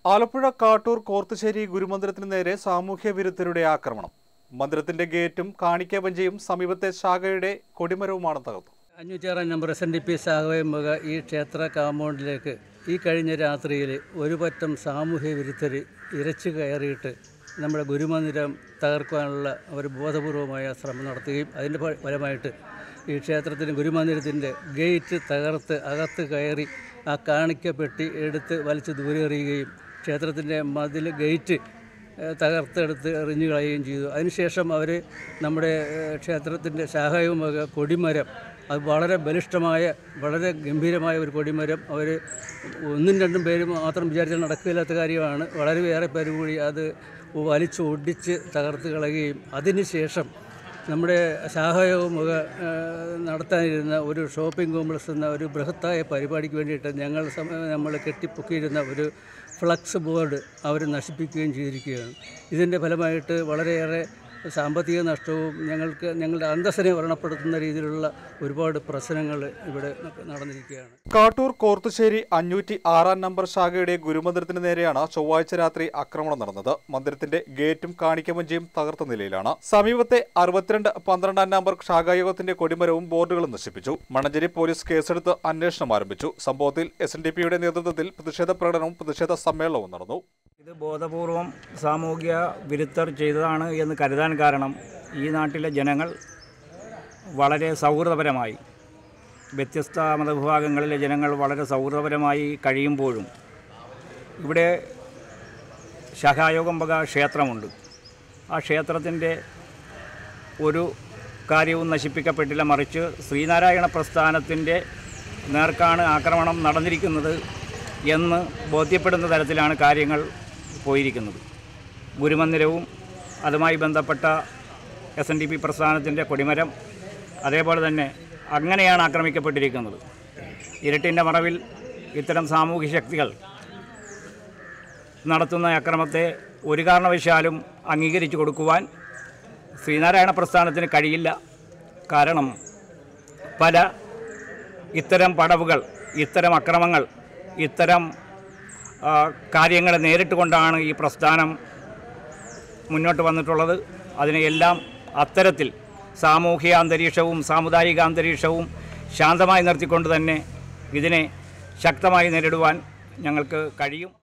ആലപ്പുഴ കാട്ടൂർ കോർത്തുശ്ശേരി ഗുരുമന്ദിരത്തിന് നേരെ സാമൂഹ്യ വിരുദ്ധരുടെ ആക്രമണം മന്ദിരത്തിന്റെ ഗേറ്റും കാണിക്കവഞ്ചിയും സമീപത്തെ ശാഖയുടെ കൊടിമരവുമാണ് തകർത്തത് അഞ്ഞൂറ്റിയാറാം number S N D P സാഹവയം വക ഈ ക്ഷേത്ര കാമ്പൗണ്ടിലേക്ക് ഈ കഴിഞ്ഞ രാത്രിയിൽ ഒരു പറ്റം സാമൂഹ്യ വിരുദ്ധർ ഇരച്ചു കയറിയിട്ട് നമ്മുടെ ഗുരുമന്ദിരം തകർക്കാനുള്ള അവർ ബോധപൂർവമായ ശ്രമം നടത്തുകയും അതിൻ്റെ ഫ- ഫലമായിട്ട് ഈ ക്ഷേത്രത്തിന് ഗുരുമന്ദിരത്തിൻ്റെ ഗേറ്റ് തകർത്ത് അകത്ത് കയറി ആ കാണിക്കപ്പെട്ടി എടുത്ത് വലിച്ച് ദൂരെറിയുകയും ക്ഷേത്രത്തിൻ്റെ മതിൽ ഗേറ്റ് ഏഹ് തകർത്തെടുത്ത് എറിഞ്ഞു കളയുകയും ചെയ്തു അതിനുശേഷം അവർ നമ്മുടെ ഏഹ് ക്ഷേത്രത്തിൻ്റെ ശാഖയും വക കൊടിമരം അത് വളരെ ബലിഷ്ഠമായ വളരെ ഗംഭീരമായ ഒരു കൊടിമരം അവർ ഒന്നും രണ്ടും പേര് മാത്രം വിചാരിച്ചാൽ നടക്കില്ലാത്ത കാര്യമാണ് വളരെ ഏറെ പേര് കൂടി അത് വലിച്ച് ഒടിച്ച് തകർത്ത് കളയുകയും അതിനുശേഷം നമ്മുടെ ശാഖയോഗം വക ഏഹ് നടത്താനിരുന്ന ഒരു ഷോപ്പിംഗ് കോംപ്ലക്സ് എന്ന ഒരു ബൃഹത്തായ പരിപാടിക്ക് വേണ്ടിയിട്ട് ഞങ്ങൾ സമ- നമ്മൾ കെട്ടിപ്പൊക്കിയിരുന്ന ഒരു ഫ്ലക്സ് ബോർഡ് അവർ നശിപ്പിക്കുകയും ചെയ്തിരിക്കുകയാണ് ഇതിൻ്റെ ഫലമായിട്ട് വളരെയേറെ സാമ്പത്തിക നഷ്ടവും ഞങ്ങൾക്ക് ഞങ്ങളുടെ അന്തസ്സിനെ വ്രണപ്പെടുത്തുന്ന രീതിയിലുള്ള ഒരുപാട് പ്രശ്നങ്ങൾ ഇവിടെ നടന്നിരിക്കുകയാണ് കാട്ടൂർ കോർത്തുശ്ശേരി അഞ്ഞൂറ്റി ആറാം നമ്പർ ശാഖയുടെ ഗുരുമന്ദിരത്തിന് നേരെയാണ് ചൊവ്വാഴ്ച രാത്രി ആക്രമണം നടന്നത് മന്ദിരത്തിന്റെ ഗേറ്റും കാണിക്കവഞ്ചിയും തകർത്ത നിലയിലാണ് സമീപത്തെ അറുപത്തിരണ്ട് പന്ത്രണ്ടാം നമ്പർ ശാഖായോഗത്തിന്റെ കൊടിമരവും ബോർഡുകളും നശിപ്പിച്ചു മണഞ്ചേരി പോലീസ് കേസെടുത്ത് അന്വേഷണം ആരംഭിച്ചു സംഭവത്തിൽ എസ് എൻ ഡി പിയുടെ നേതൃത്വത്തിൽ പ്രതിഷേധ പ്രകടനവും പ്രതിഷേധ സമ്മേളനവും നടന്നു ഇത് ബോധപൂർവം സാമൂഹിക വിരുദ്ധർ ചെയ്തതാണ് എന്ന് കരുതാൻ കാരണം ഈ നാട്ടിലെ ജനങ്ങൾ വളരെ സൗഹൃദപരമായി വ്യത്യസ്ത മതവിഭാഗങ്ങളിലെ ജനങ്ങൾ വളരെ സൗഹൃദപരമായി കഴിയുമ്പോഴും ഇവിടെ ശഹായോഗം വക ക്ഷേത്രമുണ്ട് ആ ക്ഷേത്രത്തിൻ്റെ ഒരു കാര്യവും നശിപ്പിക്കപ്പെട്ടില്ല മറിച്ച് ശ്രീനാരായണ പ്രസ്ഥാനത്തിൻ്റെ നേർക്കാണ് ആക്രമണം നടന്നിരിക്കുന്നത് എന്ന് ബോധ്യപ്പെടുന്ന തരത്തിലാണ് കാര്യങ്ങൾ പോയിരിക്കുന്നത് ഗുരുമന്ദിരവും അതുമായി ബന്ധപ്പെട്ട എസ് എൻ ഡി പി പ്രസ്ഥാനത്തിൻ്റെ കൊടിമരം അതേപോലെ തന്നെ അങ്ങനെയാണ് ആക്രമിക്കപ്പെട്ടിരിക്കുന്നത് ഇരുട്ടിൻ്റെ മറവിൽ ഇത്തരം സാമൂഹ്യ ശക്തികൾ നടത്തുന്ന അക്രമത്തെ ഒരു കാരണവശാലും അംഗീകരിച്ചു കൊടുക്കുവാൻ ശ്രീനാരായണ പ്രസ്ഥാനത്തിന് കഴിയില്ല കാരണം പല ഇത്തരം പടവുകൾ ഇത്തരം അക്രമങ്ങൾ ഇത്തരം ആ, കാര്യങ്ങളെ നേരിട്ട് കൊണ്ടാണ് ഈ പ്രസ്ഥാനം മുന്നോട്ട് വന്നിട്ടുള്ളത് അതിനെയെല്ലാം അത്തരത്തിൽ സാമൂഹിക അന്തരീക്ഷവും സാമുദായിക അന്തരീക്ഷവും ശാന്തമായി നിർത്തിക്കൊണ്ട് തന്നെ ഇതിനെ ശക്തമായി നേരിടുവാൻ ഞങ്ങൾക്ക് കഴിയും